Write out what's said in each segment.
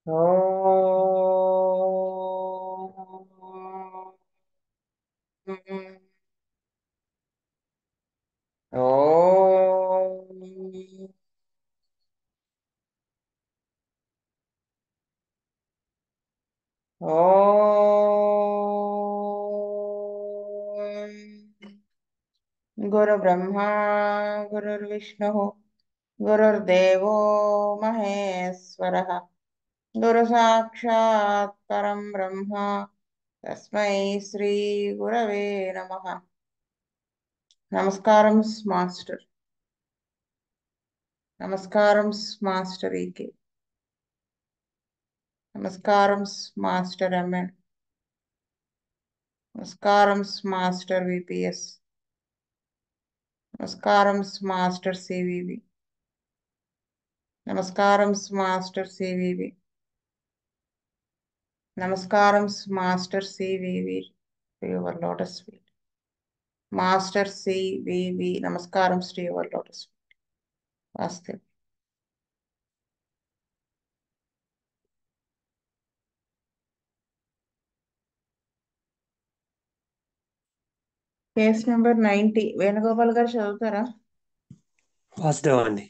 ఓం ఓం ఓం గురు బ్రహ్మా గురుర్విష్ణు గురుర్దేవో మహేశ్వరः గురు సాక్షాత్ పరం బ్రహ్మ తస్మై శ్రీ గురవే నమః నమస్కారం మాస్టర్ నమస్కారం మాస్టర్ ఈకే నమస్కారం మాస్టర్ ఎంఎన్ నమస్కారం మాస్టర్ విపిఎస్ నమస్కారం మాస్టర్ సివివి నమస్కారం మాస్టర్ సివివి నమస్కారం master CVV your lotus feet master CVV నమస్కారం శ్రీ యువర్ లోటస్ ఫీట్ వాస్తే case number ninety Venugopal garu చదువుతారా వాసుదేవ్ అండి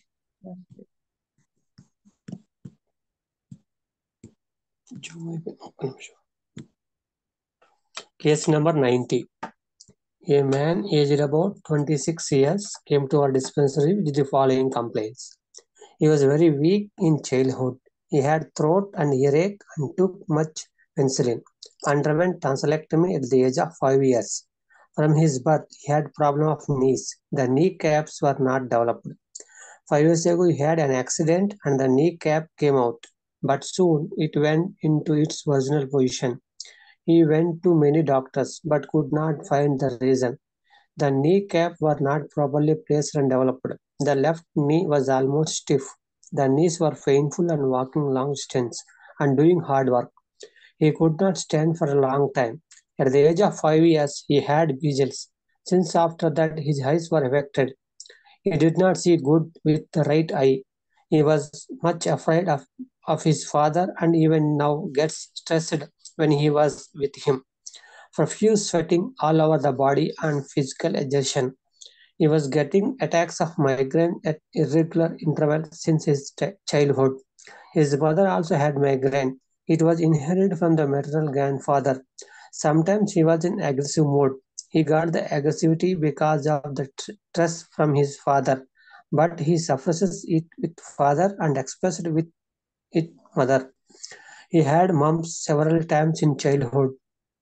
case number ninety a man aged about twenty six years came to our dispensary with the following complaints. He was very weak in childhood. He had throat and earache and took much penicillin. Underwent tonsillectomy at the age of five years. From his birth, he had problem of knees. The kneecaps were not developed. Five years ago, he had an accident and the kneecap came out, but soon it went into its original position. He went to many doctors but could not find the reason. The kneecap were not properly placed and developed. The left knee was almost stiff. The knees were painful and walking long distance and doing hard work. He could not stand for a long time. At the age of five years, he had measles. Since after that, his eyes were affected. He did not see good with the right eye. He was much afraid of, of his father and even now gets stressed when he was with him. Profuse sweating all over the body and physical exertion. He was getting attacks of migraine at irregular intervals since his ch- childhood. His mother also had migraine. It was inherited from the maternal grandfather. Sometimes he was in aggressive mood. He got the aggressivity because of the tr- stress from his father, but he suppresses it with father and expressed it with it mother. He had mumps several times in childhood.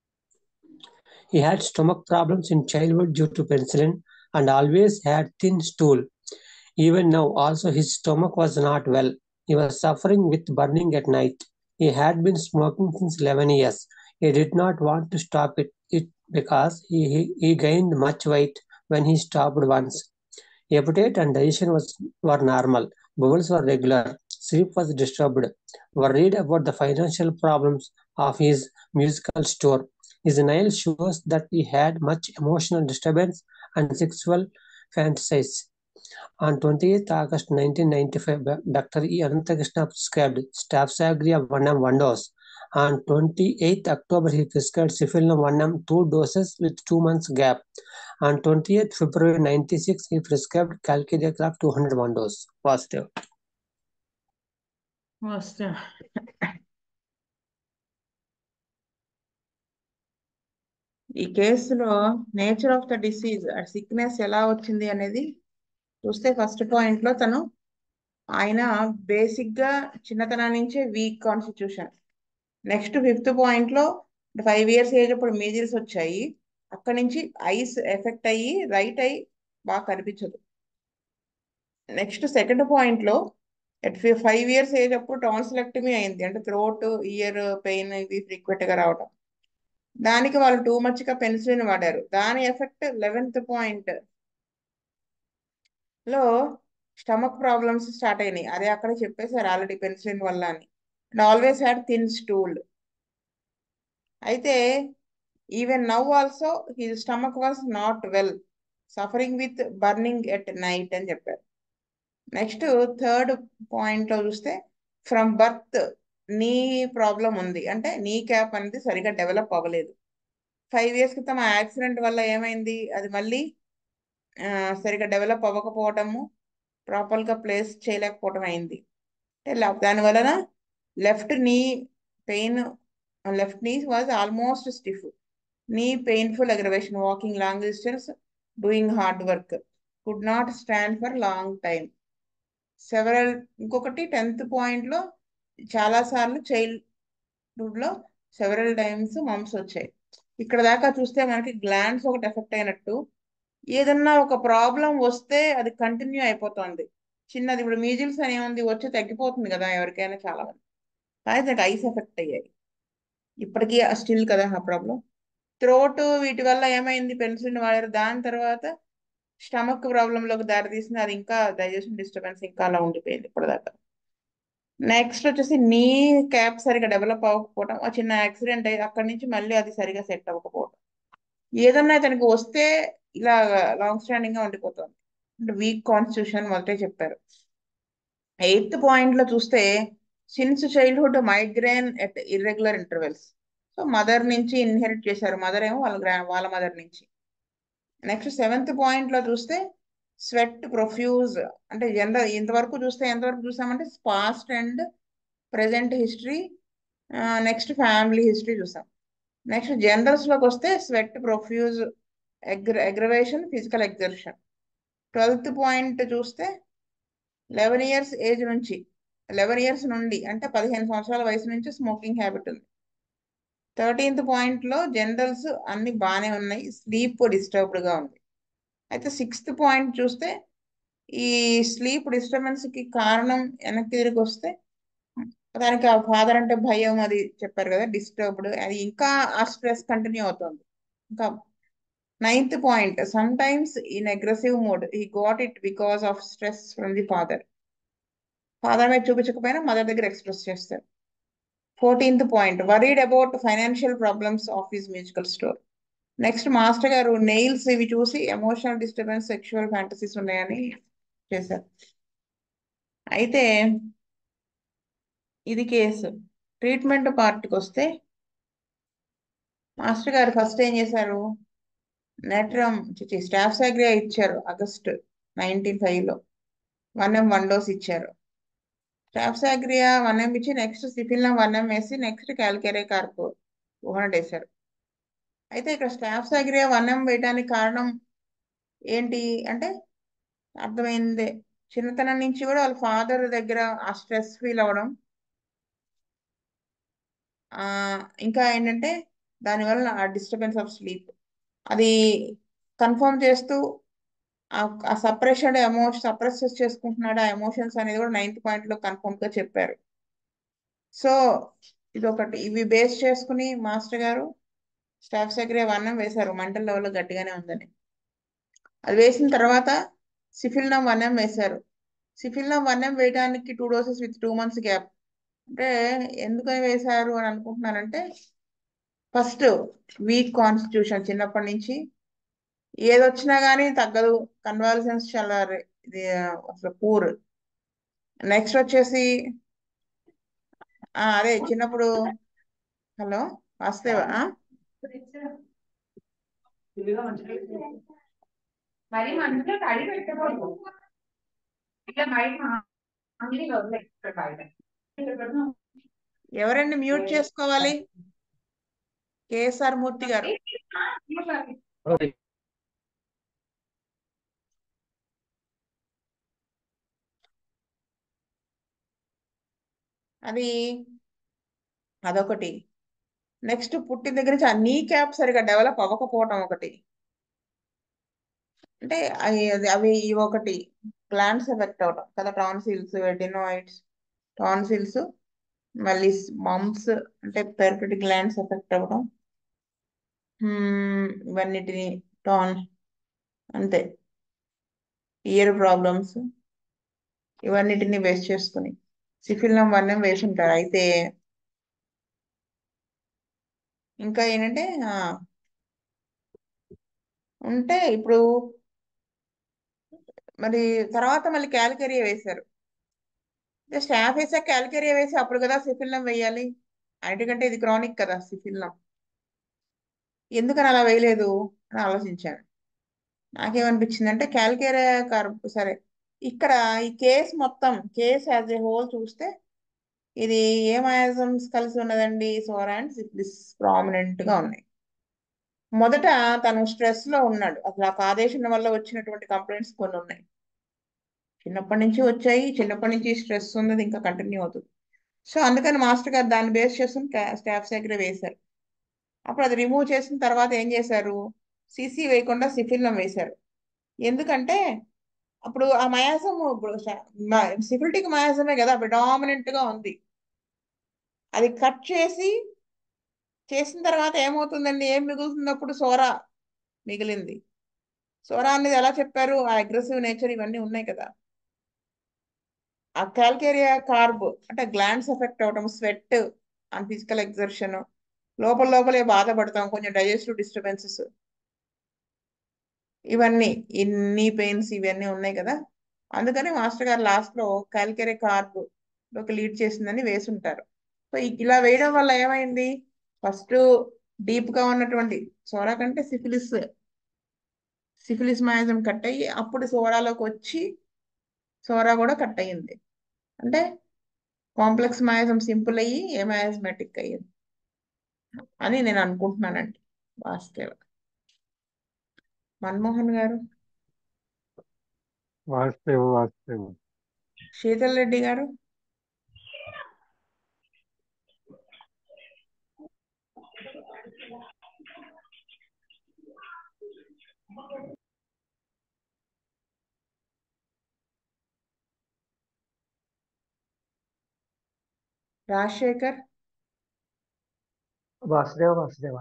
He had stomach problems in childhood due to penicillin and always had thin stool. Even now, also his stomach was not well. He was suffering with burning at night. He had been smoking since 11 years. He did not want to stop it, it because he, he, he gained much weight when he stopped once. Appetite and digestion was, were normal. Bowels were regular. Sleep was disturbed. Worried about the financial problems of his musical store. His nail shows that he had much emotional disturbance and sexual fantasies. On 28th August 1995, Dr. E. Anantakrishna prescribed Staphylococcus 1M 1 dose. On 28th October, he prescribed Cefilum 1M 2 doses with 2 months gap. On 20th February 96, he prescribed Calcidiograph 201 dose. Positive. వస్తా ఈ కేసులో nature of the disease sickness ఎలా వచ్చింది అనేది చూస్తే first point లో తను ఆయన బేసిక్ గా చిన్నతనం నుంచే weak constitution next fifth point లో ఫైవ్ ఇయర్స్ ఏజ్ అప్పుడు మీజిల్స్ వచ్చాయి అక్కడి నుంచి ఐస్ ఎఫెక్ట్ అయ్యి రైట్ ఐ బాగా కనిపించదు నెక్స్ట్ సెకండ్ పాయింట్ లో ఎట్ ఫైవ్ ఇయర్స్ ఏజ్ అప్పుడు టాన్సిలెక్టమీ అయింది అంటే థ్రోట్ ఇయర్ పెయిన్ ఇది ఫ్రీక్వెంట్ గా రావడం దానికి వాళ్ళు టూ మచ్ గా పెన్సిలిన్ వాడారు దాని ఎఫెక్ట్ లెవెన్త్ పాయింట్ లో స్టమక్ ప్రాబ్లమ్స్ స్టార్ట్ అయినాయి అదే అక్కడ చెప్పేశారు ఆల్రెడీ పెన్సిలిన్ వల్ల అని and always had thin stool అయితే even now also he stomach was not well suffering with burning at night అని చెప్పారు నెక్స్ట్ థర్డ్ పాయింట్ లో చూస్తే ఫ్రమ్ బర్త్ నీ ప్రాబ్లం ఉంది అంటే నీ క్యాప్ అనేది సరిగా డెవలప్ అవ్వలేదు ఫైవ్ ఇయర్స్ క్రితం ఆ యాక్సిడెంట్ వల్ల ఏమైంది అది మళ్ళీ ఆ, సరిగా డెవలప్ అవ్వకపోవటము ప్రాపర్గా ప్లేస్ చేయలేకపోవటం అయింది అంటే లా- దాని వలన left knee pain left knee was almost stiff knee painful aggravation walking long distance doing hard work could not stand for long time several ఇంకొకటి టెన్త్ పాయింట్ లో చాలా సార్లు చైల్డ్హుడ్ లో సెవరల్ టైమ్స్ మమ్స్ వచ్చాయి ఇక్కడ దాకా చూస్తే మనకి గ్లాండ్స్ ఒకటి ఎఫెక్ట్ అయినట్టు ఏదన్నా ఒక ప్రాబ్లం వస్తే అది కంటిన్యూ అయిపోతుంది చిన్నది ఇప్పుడు మీజిల్స్ అని ఏముంది వచ్చి తగ్గిపోతుంది కదా ఎవరికైనా చాలా మంది కానీ దానికి ఐస్ ఎఫెక్ట్ అయ్యాయి ఇప్పటికీ స్టిల్ కదా ఆ ప్రాబ్లం థ్రోట్ వీటి వల్ల ఏమైంది పెన్సిలిన్ వాడారు దాని తర్వాత స్టమక్ ప్రాబ్లంలోకి దారి తీసింది అది ఇంకా డైజెషన్ డిస్టర్బెన్స్ ఇంకా అలా ఉండిపోయింది ఇప్పటిదాకా నెక్స్ట్ వచ్చేసి నీ క్యాప్ సరిగా డెవలప్ అవ్వకపోవడం ఆ చిన్న యాక్సిడెంట్ అయ్యి అక్కడి నుంచి మళ్ళీ అది సరిగా సెట్ అవ్వకపోవడం ఏదన్నా తనకి వస్తే ఇలా లాంగ్ స్టాండింగ్ గా ఉండిపోతుంది అంటే వీక్ కాన్స్టిట్యూషన్ మొదటే చెప్పారు ఎయిత్ పాయింట్ లో చూస్తే since childhood migraine at irregular intervals so mother నుంచి ఇన్హెరిట్ చేశారు మదర్ ఏమో వాళ్ళ గ్రా వాళ్ళ మదర్ నుంచి నెక్స్ట్ సెవెంత్ పాయింట్ లో చూస్తే స్వెట్ ప్రొఫ్యూజ్ అంటే జనరల్ ఇంతవరకు చూస్తే ఎంతవరకు చూసామంటే past and present history next family history చూసాం నెక్స్ట్ జనరల్స్ లోకి వస్తే స్వెట్ ప్రొఫ్యూజ్ ఎగ్ర aggravation physical exertion twelfth point చూస్తే లెవెన్ ఇయర్స్ ఏజ్ నుంచి లెవెన్ ఇయర్స్ నుండి అంటే పదిహేను సంవత్సరాల వయసు నుంచి స్మోకింగ్ హ్యాబిట్ ఉంది థర్టీన్త్ పాయింట్ లో జనరల్స్ అన్ని బాగానే ఉన్నాయి స్లీప్ డిస్టర్బ్డ్ గా ఉంది అయితే సిక్స్త్ పాయింట్ చూస్తే ఈ స్లీప్ డిస్టర్బెన్స్ కి కారణం వెనక్కి తిరిగి వస్తే దానికి ఆ ఫాదర్ అంటే భయం అది చెప్పారు కదా డిస్టర్బ్డ్ అది ఇంకా ఆ స్ట్రెస్ కంటిన్యూ అవుతుంది ఇంకా ninth point some times in aggressive mode he got it because of stress from the father father మీద చూపించకపోయినా మదర్ దగ్గర ఎక్స్ప్రెస్ చేస్తారు fourteenth point worried about financial problems of his musical store next master garu nails ఇవి చూసి emotional disturbance sexual fantasies ఉన్నాయని చేశారు అయితే ఇది కేసు ట్రీట్మెంట్ పార్ట్కి వస్తే మాస్టర్ గారు ఫస్ట్ ఏం చేశారు నెట్రమ్ చిచి స్టాఫ్ సాగ్రియా ఇచ్చారు ఆగస్ట్ నైన్టీన్ ఫైవ్ లో వన్ ఎం వన్ డోస్ ఇచ్చారు స్టాఫ్ సాగ్రియా వన్ ఎం ఇచ్చి నెక్స్ట్ సిఫిల్లం వన్ ఎం వేసి next calcarea carb two hundred వేశారు అయితే ఇక్కడ స్టాఫ్ సాగ్రియా వన్ ఎం వేయడానికి కారణం ఏంటి అంటే అర్థమైంది చిన్నతనం నుంచి కూడా వాళ్ళ ఫాదర్ దగ్గర ఆ స్ట్రెస్ ఫీల్ అవ్వడం ఆ ఇంకా ఏంటంటే దానివల్ల ఆ డిస్టర్బెన్స్ ఆఫ్ స్లీప్ అది కన్ఫర్మ్ చేస్తూ ఆ సప్రెషన్ ఎమోషన్ సప్రెస్ చేసుకుంటున్నాడు ఆ ఎమోషన్స్ అనేది కూడా నైన్త్ పాయింట్ లో కన్ఫర్మ్ గా చెప్పారు సో ఇది ఒకటి ఇవి బేస్ చేసుకుని మాస్టర్ గారు స్టాఫ్ సెక్రటరీ వన్నం వేశారు మంటల్ లెవెల్లో గట్టిగానే ఉందని అది వేసిన తర్వాత సిఫిల్నం వన్ఎం వేశారు సిఫిల్నం వన్ఎం వేయడానికి two doses with two months gap అంటే ఎందుకని వేశారు అని అనుకుంటున్నానంటే ఫస్ట్ వీక్ కాన్స్టిట్యూషన్ చిన్నప్పటి నుంచి ఏదొచ్చినా కానీ తగ్గదు కన్వాల్సెన్స్ చాలా రే- ఇది అసలు పూర్ నెక్స్ట్ వచ్చేసి ఆ, అదే చిన్నప్పుడు హలో వాస్తవ మరి మనసులో తడి పెట్టకూడదు ఇట్లా బయట మామూలుగా వదిలేస్తారు బయట ఎవరండి మ్యూట్ చేసుకోవాలి కేఎస్ఆర్ మూర్తి గారు అది అదొకటి నెక్స్ట్ పుట్టిన దగ్గర నుంచి ఆ నీ క్యాప్ సరిగా డెవలప్ అవ్వకపోవటం ఒకటి అంటే అవి అది- అవి ఇవి ఒకటి గ్లాండ్స్ ఎఫెక్ట్ అవడం కదా టాన్సిల్స్ ఎడినాయిడ్స్ టాన్సిల్స్ మళ్ళీ మమ్స్ అంటే పెరటరీ గ్లాండ్స్ ఎఫెక్ట్ అవ్వడం హ్మ్, ఇవన్నిటిని టాన్ అంతే ఇయర్ ప్రాబ్లమ్స్ ఇవన్నిటిని బేస్ చేసుకుని సిఫిల్నం వన్నం వేసి ఉంటారు అయితే ఇంకా ఏంటంటే ఆ, ఉంటే ఇప్పుడు మరి తర్వాత మళ్ళీ క్యాలికరియా వేశారు స్టాఫ్ వేసా క్యాల్కేరియా వేసి అప్పుడు కదా సిఫిల్లం వేయాలి అన్నిటికంటే ఇది క్రానిక్ కదా సిఫిల్లం ఎందుకని అలా వేయలేదు అని ఆలోచించాను నాకేమనిపించింది అంటే క్యాల్కేరియా కార్బ్ సరే ఇక్కడ ఈ కేస్ మొత్తం కేస్ యాజ్ ఏ హోల్ చూస్తే ఇది ఏ మయాజమ్స్ కలిసి ఉన్నదండి సోరా అండ్ సిఫిలిస్ ప్రామినెంట్ గా ఉన్నాయి మొదట తను స్ట్రెస్ లో ఉన్నాడు అసలు ఆ కాదేశం వల్ల వచ్చినటువంటి కంప్లైంట్స్ కొన్ని ఉన్నాయి చిన్నప్పటి నుంచి వచ్చాయి చిన్నప్పటి నుంచి స్ట్రెస్ ఉన్నది ఇంకా కంటిన్యూ అవుతుంది సో అందుకని మాస్టర్ గారు దాన్ని బేస్ చేసుకుని స్టాఫ్ దగ్గర వేశారు అప్పుడు అది రిమూవ్ చేసిన తర్వాత ఏం చేశారు సిసి వేయకుండా సిఫిల్లం వేశారు ఎందుకంటే అప్పుడు ఆ మయాసం సిఫిలిటిక్ మయాసమే కదా predominant గా ఉంది అది కట్ చేసి చేసిన తర్వాత ఏమవుతుందండి ఏం మిగులుతుంది అప్పుడు సోరా మిగిలింది సోరా అనేది ఎలా చెప్పారు ఆ అగ్రెసివ్ నేచర్ ఇవన్నీ ఉన్నాయి కదా ఆ క్యాల్కేరియా కార్బ్ అంటే గ్లాండ్స్ ఎఫెక్ట్ అవడం స్వెట్ అండ్ ఫిజికల్ ఎగ్జర్షన్ లోపల లోపలే బాధపడతాం కొంచెం డైజెస్టివ్ డిస్టర్బెన్సెస్ ఇవన్నీ ఇన్ని పెయిన్స్ ఇవన్నీ ఉన్నాయి కదా అందుకని మాస్టర్ గారు లాస్ట్ లో క్యాల్కేరియా కార్బ్ లోకి లీడ్ చేసిందని వేసుంటారు సో ఇలా వేయడం వల్ల ఏమైంది ఫస్ట్ డీప్ గా ఉన్నటువంటి సోరా కంటే సిఫిలిస్ సిఫిలిస్ మయాజం కట్ అయ్యి అప్పుడు సోరాలోకి వచ్చి సోరా కూడా కట్ అయ్యింది అంటే కాంప్లెక్స్ మయాజం సింపుల్ అయ్యి ఏమయాజమెటిక్ అయ్యింది అని నేను అనుకుంటున్నానండి వాస్తవ మన్మోహన్ గారు వాస్తవం వాస్తవం శీతల్ రెడ్డి గారు రాజశేఖర్ వాసుదేవ వాసుదేవ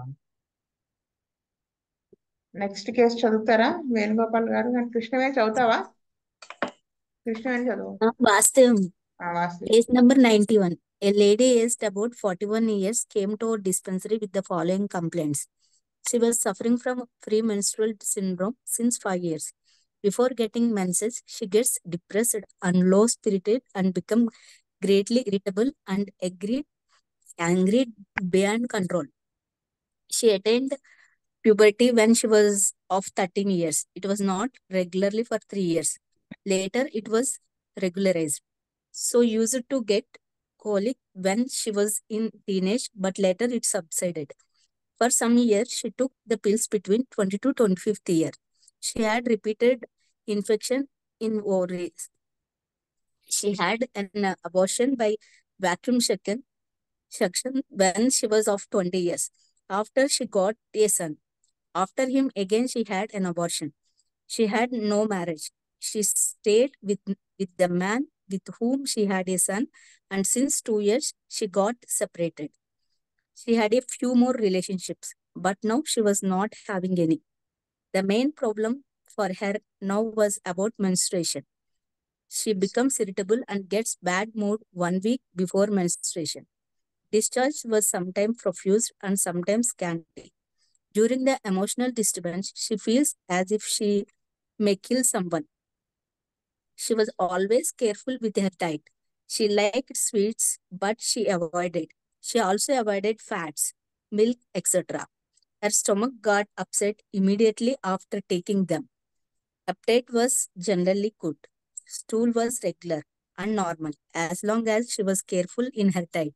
నెక్స్ట్ కేసు చదువుతారా వేణుగోపాల్ గారు కానీ కృష్ణవేణి చదువుతావా కృష్ణవేణి చదువు Vastavam, ఆ, Vastavi case number 91. A lady aged about 41 years came to our dispensary with the following complaints. She was suffering from premenstrual syndrome since five years. Before getting menses, she gets depressed and low spirited and become greatly irritable and angry, angry beyond control. She attained puberty when she was of 13 years. It was not regularly for three years. Later, it was regularized. So used to get colic when she was in teenage, but later it subsided. For some years, she took the pills between 20 to 25th year. She had repeated infection in ovaries. She had an uh, abortion by vacuum suction, suction when she was of 20 years. After she got a son. After him, again she had an abortion. She had no marriage. She stayed with, with the man with whom she had a son, and since two years, she got separated. She had a few more relationships, but now she was not having any. The main problem for her now was about menstruation. She becomes irritable and gets bad mood one week before menstruation. Discharge was sometimes profuse and sometimes scanty. During the emotional disturbance, she feels as if she may kill someone. She was always careful with her diet. She liked sweets, but she avoided. She also avoided fats, milk, etc. Her stomach got upset immediately after taking them. Appetite was generally good. Stool was regular and normal as long as she was careful in her diet.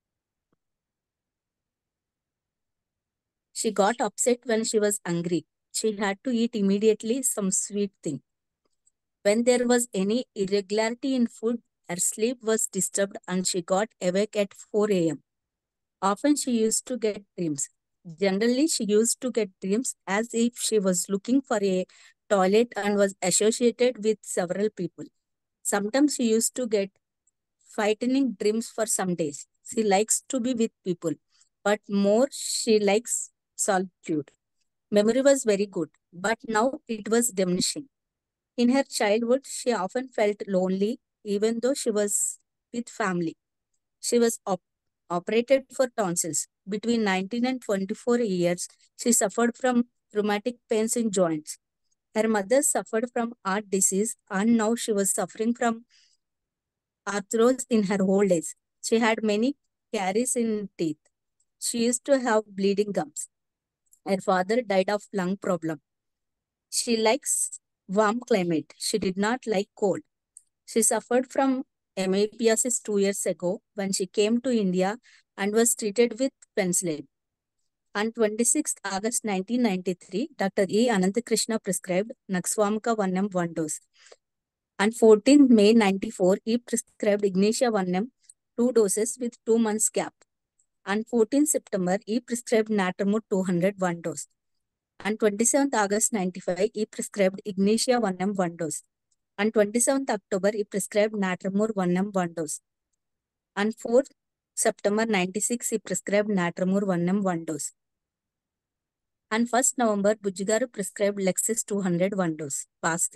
She got upset when she was hungry. She had to eat immediately some sweet thing. When there was any irregularity in food, her sleep was disturbed and she got awake at 4 a.m. Often she used to get dreams. Generally, she used to get dreams as if she was looking for a toilet and was associated with several people. Sometimes she used to get frightening dreams for some days. She likes to be with people, but more she likes solitude. Memory was very good, but now it was diminishing. In her childhood, she often felt lonely, even though she was with family. She was op- operated for tonsils. Between 19 and 24 years, she suffered from rheumatic pains in joints. Her mother suffered from heart disease, and now she was suffering from arthros in her old age. She had many caries in teeth. She used to have bleeding gums. Her father died of lung problem. She likes warm climate. She did not like cold. She suffered from amoebiasis two years ago when she came to India and was treated with penicillin. On 26th August 1993, Dr. E. Anantakrishna prescribed Naxwamka 1M 1 dose. On 14th May 94, he prescribed Ignatia 1M 2 doses with 2 months gap. On 14th September, he prescribed Natamur 200 1 dose. On 27th August 95, he prescribed Ignatia 1M 1 dose. On 27th October, he prescribed Natramur 1M 1 dose. On 4th September 96, he prescribed Natramur 1M 1 dose. On 1st November, Bujjigaru prescribed Lexis 200 1 dose. Passed.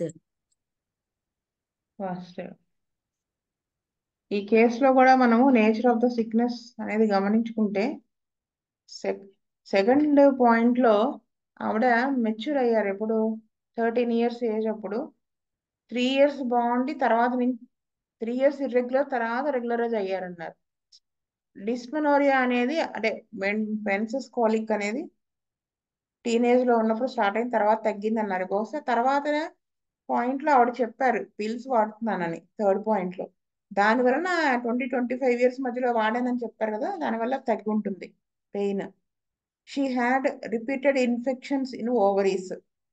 First ఈ కేసులో కూడా మనము nature of the sickness అనేది గమనించుకుంటే second point లో ఆవిడ mature అయ్యారు ఎప్పుడు thirteen years age అప్పుడు త్రీ ఇయర్స్ బాగుండి తర్వాత త్రీ ఇయర్స్ ఇర్రెగ్యులర్ తర్వాత రెగ్యులరైజ్ అయ్యారన్నారు డిస్మెనోరియా అనేది అంటే పెన్సెస్ కాలిక్ అనేది టీనేజ్ లో ఉన్నప్పుడు స్టార్ట్ అయిన తర్వాత తగ్గింది అన్నారు బహుశా తర్వాత పాయింట్ లో ఆవిడ చెప్పారు పిల్స్ వాడుతున్నానని థర్డ్ పాయింట్ లో దాని వలన ట్వంటీ ట్వంటీ ఫైవ్ ఇయర్స్ మధ్యలో వాడానని చెప్పారు కదా దానివల్ల తగ్గి ఉంటుంది pain she had repeated infections in ovaries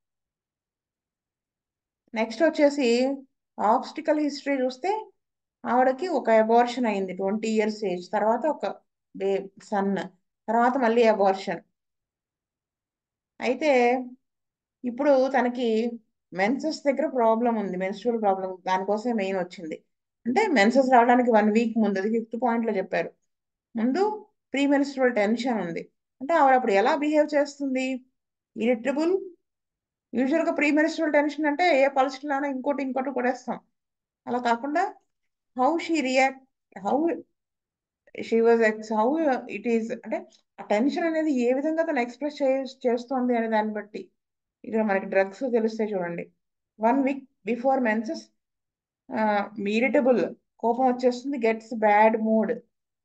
next వచ్చేసి ఆబ్స్టికల్ హిస్టరీ చూస్తే ఆవిడకి ఒక అబార్షన్ అయింది ట్వంటీ ఇయర్స్ ఏజ్ తర్వాత ఒక బే సన్ తర్వాత మళ్ళీ అబార్షన్ అయితే ఇప్పుడు తనకి మెన్సెస్ దగ్గర ప్రాబ్లం ఉంది మెన్స్ట్రువల్ ప్రాబ్లం దానికోసం మెయిన్ వచ్చింది అంటే మెన్సెస్ రావడానికి వన్ వీక్ ముందు అది ఫిఫ్త్ పాయింట్ లో చెప్పారు ముందు ప్రీ మెన్స్ట్రువల్ టెన్షన్ ఉంది అంటే ఆవిడ అప్పుడు ఎలా బిహేవ్ చేస్తుంది ఇరిటబుల్ యూజువల్ గా ప్రీ మెన్స్ట్రువల్ టెన్షన్ అంటే ఏ పల్స్లోనో ఇంకోటి ఇంకోటి కొడేస్తాం అలా కాకుండా how she react how she was ex how it is అంటే ఆ టెన్షన్ అనేది ఏ విధంగా తను ఎక్స్ప్రెస్ చేస్తోంది అనే దాన్ని బట్టి ఇక్కడ మనకి డ్రగ్స్ తెలుస్తాయి చూడండి one week before menses irritable కోపం వచ్చేస్తుంది gets bad mood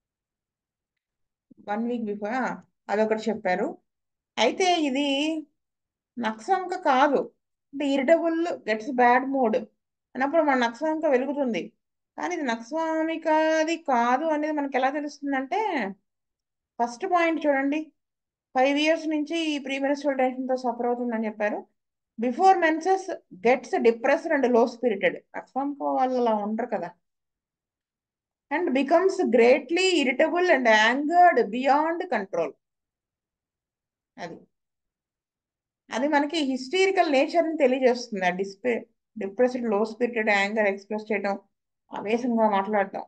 one week before అదొకటి చెప్పారు అయితే ఇది నక్సంక కాదు అంటే ఇరిటబుల్ గెట్స్ బ్యాడ్ మూడ్ అన్నప్పుడు మన నక్సంక వెలుగుతుంది కానీ ఇది నక్స్వామికది కాదు అనేది మనకి ఎలా తెలుస్తుందంటే ఫస్ట్ పాయింట్ చూడండి ఫైవ్ ఇయర్స్ నుంచి ఈ ప్రీ మెన్స్ట్రువల్ టెన్షన్ తో సఫర్ అవుతుందని చెప్పారు before menses gets depressed and low spirited nux vomica వాళ్ళు అలా ఉండరు కదా and becomes greatly irritable and angered beyond control అది అది మనకి హిస్టరికల్ నేచర్ ని తెలియజేస్తుంది ఆ display depressed low spirited anger express చేయడం ఆవేశంగా మాట్లాడటం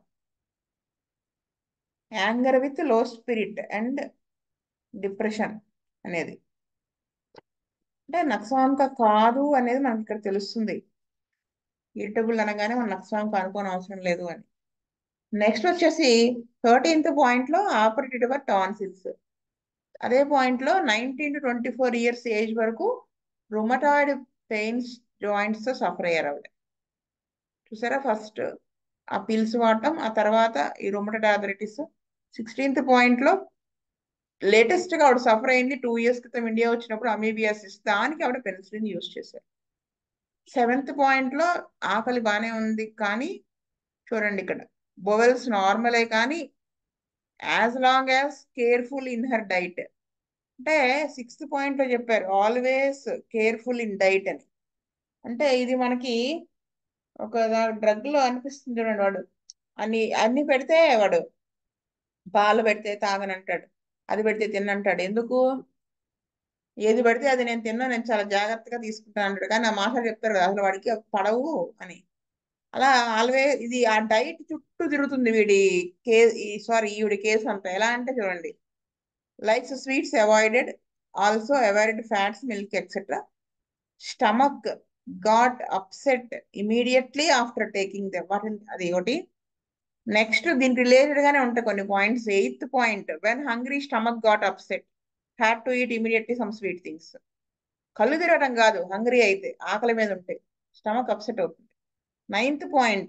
anger with low spirit and depression అనేది అంటే నక్స్వామిక కాదు అనేది మనకి ఇక్కడ తెలుస్తుంది ఇరిటబుల్ అనగానే మన నక్స్వామిక అనుకోని అవసరం లేదు అని నెక్స్ట్ వచ్చేసి థర్టీన్త్ పాయింట్ లో ఆపరేటెడ్ బై టాన్సిల్స్ అదే పాయింట్ లో nineteen to twenty four years age వరకు రుమటాయిడ్ పెయిన్స్ జాయింట్స్ తో సఫర్ అయ్యారు ఆవిడ చూసారా ఫస్ట్ ఆ పిల్స్ వాడటం ఆ తర్వాత ఈ రుమటైడ్ ఆర్థరైటిస్ సిక్స్టీన్త్ పాయింట్ లో లేటెస్ట్ గా ఆవిడ సఫర్ అయింది టూ ఇయర్స్ క్రితం ఇండియా వచ్చినప్పుడు అమీబియాసిస్ దానికి ఆవిడ పెన్సిలిన్ యూజ్ చేశారు సెవెంత్ పాయింట్ లో ఆకలి బాగానే ఉంది కానీ చూడండి ఇక్కడ బొవెల్స్ నార్మలే కానీ as long as careful in her diet అంటే సిక్స్త్ పాయింట్ లో చెప్పారు ఆల్వేస్ కేర్ఫుల్ ఇన్ డైట్ అని అంటే ఇది మనకి ఒక డ్రగ్ లో అనిపిస్తుంది చూడండి వాడు అన్ని అన్ని పెడితే వాడు పాలు పెడితే తాగనంటాడు అది పెడితే తిన్నంటాడు ఎందుకు ఏది పెడితే అది నేను తిన్నా నేను చాలా జాగ్రత్తగా తీసుకుంటాను అంటాడు కానీ ఆ మాటలు చెప్తారు కదా అసలు వాడికి పడవు అని అలా ఆల్వే ఇది ఆ డైట్ చుట్టూ తిరుగుతుంది వీడి కే సారీ ఈవిడి కేసు అంతా ఎలా అంటే చూడండి likes sweets avoided also avoided fats milk etcetera stomach got upset immediately after taking the what అది ఒకటి నెక్స్ట్ దీనికి రిలేటెడ్ గానే ఉంటాయి కొన్ని points eighth point when hungry stomach got upset had to eat immediately some sweet things కళ్ళు తిరగడం కాదు hungry అయితే ఆకలి మీద ఉంటే స్టమక్ అప్సెట్ అవుతుంది ninth point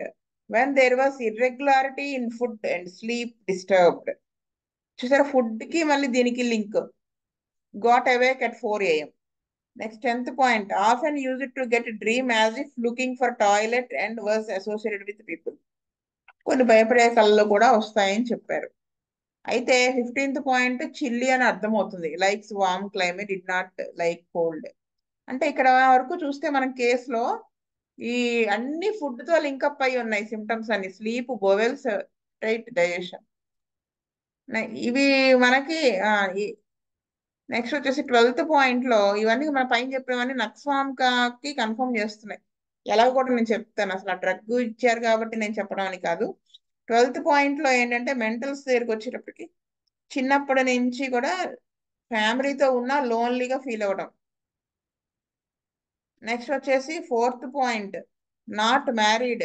when there was irregularity in food and sleep disturbed చూసారా ఫుడ్ కి మళ్ళీ దీనికి link got awake at four AM next tenth point often use to get dream as if looking for toilet and was associated with people కొన్ని భయపడే కళ్ళు కూడా వస్తాయని చెప్పారు అయితే ఫిఫ్టీన్త్ పాయింట్ చిల్లి అని అర్థమవుతుంది likes warm climate it not like cold అంటే ఇక్కడ వరకు చూస్తే మనం కేసులో ఈ అన్ని ఫుడ్ తో లింకప్ అయి ఉన్నాయి సిమ్టమ్స్ అన్ని స్లీప్ బోవెల్స్ రైట్ డైజెషన్ ఇవి మనకి నెక్స్ట్ వచ్చేసి ట్వెల్త్ పాయింట్ లో ఇవన్నీ మన పైన చెప్పినవన్నీ నక్స్వామ్ కి కన్ఫర్మ్ చేస్తున్నాయి ఎలా కూడా నేను చెప్తాను అసలు ఆ డ్రగ్ ఇచ్చారు కాబట్టి నేను చెప్పడం అని కాదు ట్వెల్త్ పాయింట్ లో ఏంటంటే మెంటల్స్ దగ్గరికి వచ్చేటప్పటికి చిన్నప్పటి నుంచి కూడా ఫ్యామిలీతో ఉన్న లోన్లీగా ఫీల్ అవ్వడం నెక్స్ట్ వచ్చేసి fourth point not married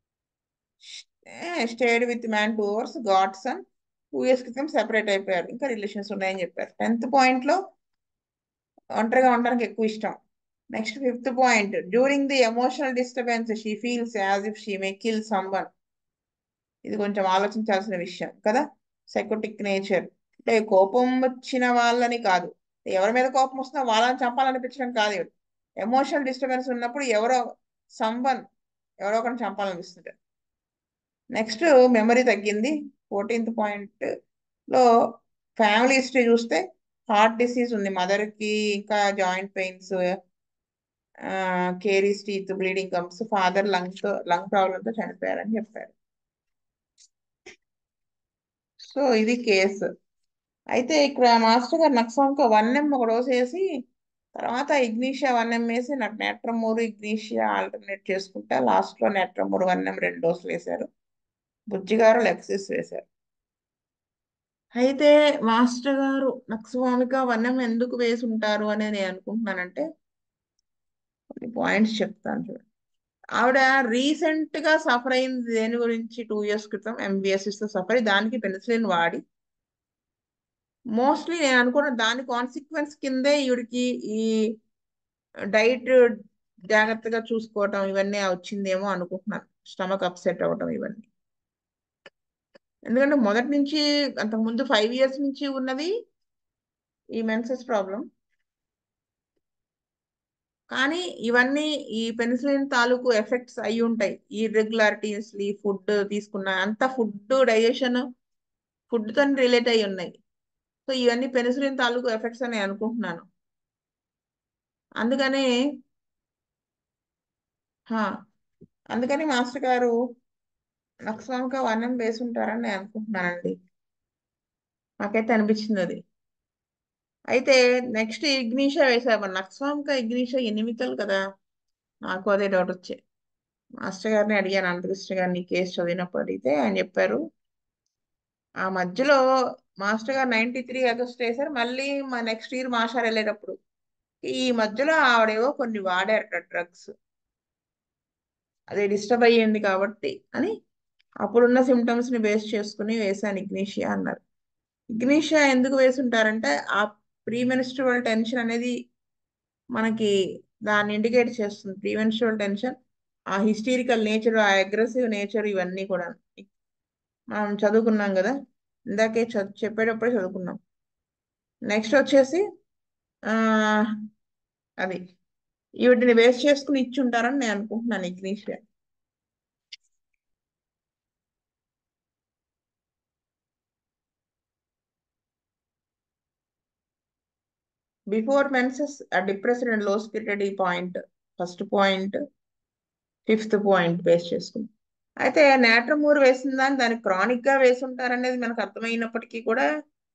stayed with man two hours gods and two years క్రితం సెపరేట్ అయిపోయారు ఇంకా రిలేషన్స్ ఉన్నాయని చెప్పారు టెన్త్ పాయింట్ లో ఒంటరిగా ఉండడానికి ఎక్కువ ఇష్టం next fifth point during the emotional disturbance she feels as if she may kill someone ఇది కొంచెం ఆలోచించాల్సిన విషయం కదా సైకోటిక్ నేచర్ అంటే కోపం వచ్చిన వాళ్ళని కాదు ఎవరి మీద కోపం వస్తున్నా వాళ్ళని చంపాలనిపించడం కాదు ఎమోషనల్ డిస్టర్బెన్స్ ఉన్నప్పుడు ఎవరో సంవన్ ఎవరో ఒకరిని చంపాలనిపిస్తుంది నెక్స్ట్ మెమరీ తగ్గింది ఫోర్టీన్త్ పాయింట్ లో ఫ్యామిలీ హిస్టరీ చూస్తే హార్ట్ డిసీజ్ ఉంది మదర్ కి ఇంకా joint pains caries teeth bleeding comes father lung lung ప్రాబ్లంతో చనిపోయారని చెప్పారు సో ఇది కేసు అయితే ఇక్కడ మాస్టర్ గారు నక్సాంక వన్ ఎం ఒక డోస్ వేసి తర్వాత ఇగ్నీషియా వన్ ఎం వేసి నాకు నెట్రమూరు ఇగ్నీషియా ఆల్టర్నేట్ చేసుకుంటా లాస్ట్ లో నెట్రమూరు వన్ ఎం రెండు డోసులు వేశారు బుజ్జి గారు లెక్సిస్ వేశారు అయితే మాస్టర్ గారు నక్స్వామిక వన్ ఎం ఎందుకు వేసి ఉంటారు అని నేను అనుకుంటున్నానంటే కొన్ని పాయింట్స్ చెప్తాను చూడండి ఆవిడ రీసెంట్ గా సఫర్ అయింది దేని గురించి టూ ఇయర్స్ క్రితం ఎంబీఎస్ఎస్ తో సఫర్ అయ్యి దానికి పెన్సిలిన్ వాడి మోస్ట్లీ నేను అనుకున్న దాని కాన్సిక్వెన్స్ కిందే ఈవిడికి ఈ డైట్ జాగ్రత్తగా చూసుకోవటం ఇవన్నీ వచ్చిందేమో అనుకుంటున్నాను స్టమక్ అప్సెట్ అవ్వటం ఇవన్నీ ఎందుకంటే మొదటి నుంచి అంతకుముందు ఫైవ్ ఇయర్స్ నుంచి ఉన్నది ఈ మెన్సెస్ ప్రాబ్లం కానీ ఇవన్నీ ఈ పెన్సిలిన్ తాలూకు ఎఫెక్ట్స్ అయి ఉంటాయి ఈ ఇర్రెగ్యులారిటీస్ ఈ ఫుడ్ తీసుకున్న అంత ఫుడ్ డైజెషన్ ఫుడ్ తో రిలేట్ అయి ఉన్నాయి సో ఇవన్నీ పెన్సిలిన్ తాలూకు ఎఫెక్ట్స్ అని అనుకుంటున్నాను అందుకని అందుకని మాస్టర్ గారు నక్సంక వన్నం వేసి ఉంటారని నేను అనుకుంటున్నానండి నాకైతే అనిపించింది అది అయితే నెక్స్ట్ ఇగ్నీషియా వేసాము నక్సాంక ఇగ్నీషియా ఎనిమికల్ కదా నాకు అదే డౌట్ వచ్చే మాస్టర్ గారిని అడిగాను అనంతకృష్ణ గారిని కేసు చదివినప్పుడు అడిగితే ఆయన చెప్పారు ఆ మధ్యలో మాస్టర్ గారు నైన్టీ త్రీ ఆగస్ట్ వేశారు మళ్ళీ మా నెక్స్ట్ ఇయర్ మాస్టర్ వెళ్ళేటప్పుడు ఈ మధ్యలో ఆవిడేవో కొన్ని వాడారట డ్రగ్స్ అదే డిస్టర్బ్ అయ్యింది కాబట్టి అని అప్పుడున్న సిమ్టమ్స్ ని బేస్ చేసుకుని వేశాను ఇగ్నీషియా అన్నారు ఇగ్నీషియా ఎందుకు వేసుంటారంటే ఆ ప్రీమెన్స్ట్రువల్ టెన్షన్ అనేది మనకి దాన్ని ఇండికేట్ చేస్తుంది ప్రీమెన్స్ట్రువల్ టెన్షన్ ఆ హిస్టీరికల్ నేచర్ ఆ అగ్రెసివ్ నేచర్ ఇవన్నీ కూడా మనం చదువుకున్నాం కదా ఇందాకే చ- చెప్పేటప్పుడే చదువుకున్నాం నెక్స్ట్ వచ్చేసి ఆ అది వీటిని వేస్ట్ చేసుకుని ఇచ్చి ఉంటారని నేను అనుకుంటున్నాను ignatia before menses depressed and low spirited ఈ point first point fifth point base చేసుకుని అయితే నేట్రమూర్ వేసిన దాన్ని దాన్ని క్రానిక్ గా వేసుంటారనేది మనకు అర్థమైనప్పటికీ కూడా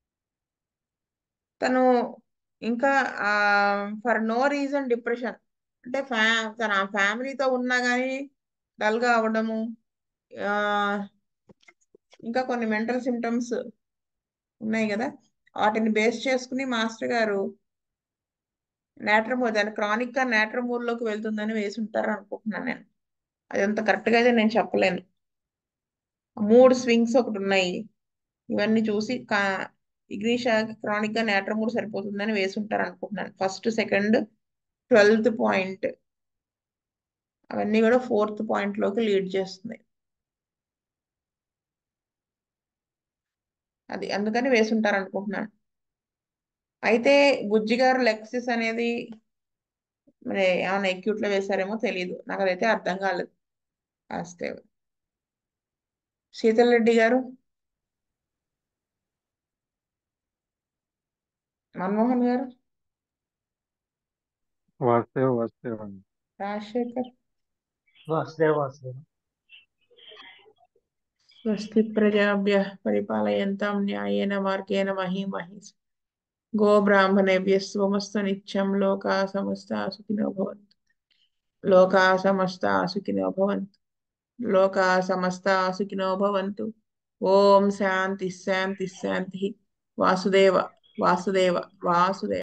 తను ఇంకా ఫర్ నో రీజన్ డిప్రెషన్ అంటే ఫ్యా తన ఫ్యామిలీతో ఉన్నా కానీ డల్ గా అవ్వడము ఆ, ఇంకా కొన్ని మెంటల్ సిమ్టమ్స్ ఉన్నాయి కదా వాటిని బేస్ చేసుకుని మాస్టర్ గారు నేట్రమూర్ దాని క్రానిక్ గా నేట్రమూర్ లోకి వెళ్తుందని వేసి ఉంటారు అనుకుంటున్నాను నేను అది అంత కరెక్ట్ గా అయితే నేను చెప్పలేను మూడు స్వింగ్స్ ఒకటి ఉన్నాయి ఇవన్నీ చూసి కా ఇగ్నీషా క్రానిక్ గా నేట్రమూర్ సరిపోతుందని వేసి ఉంటారు అనుకుంటున్నాను ఫస్ట్ సెకండ్ ట్వెల్త్ పాయింట్ అవన్నీ కూడా ఫోర్త్ పాయింట్ లోకి లీడ్ చేస్తున్నాయి అది అందుకని వేసుంటారు అనుకుంటున్నాను అయితే బుజ్జి గారు లెక్సిస్ అనేది మరి ఏమైనా ఎక్యూట్ లో వేశారేమో తెలియదు నాకు అదైతే అర్థం కాలేదు రాస్తే శీతల్ రెడ్డి గారు మన్మోహన్ గారు వాసుదేవ్ వాసుదేవ్ అండి రాజశేఖర్ వాసుదేవ్ వాసుదేవ్ స్వస్తి ప్రజాభ్య పరిపాలయంతాం న్యాయేన మార్గేణ మహీమహి గో బ్రాహ్మణేభ్య స్వమస్తు నిత్యం లోకా సమస్త సుఖినో భవంతు లోకా సమస్త సుఖినో భవంతు లోకా సమస్త సుఖినో భవంతు ఓం శాంతి శాంతి శాంతి వాసుదేవ వాసుదేవ వాసుదేవ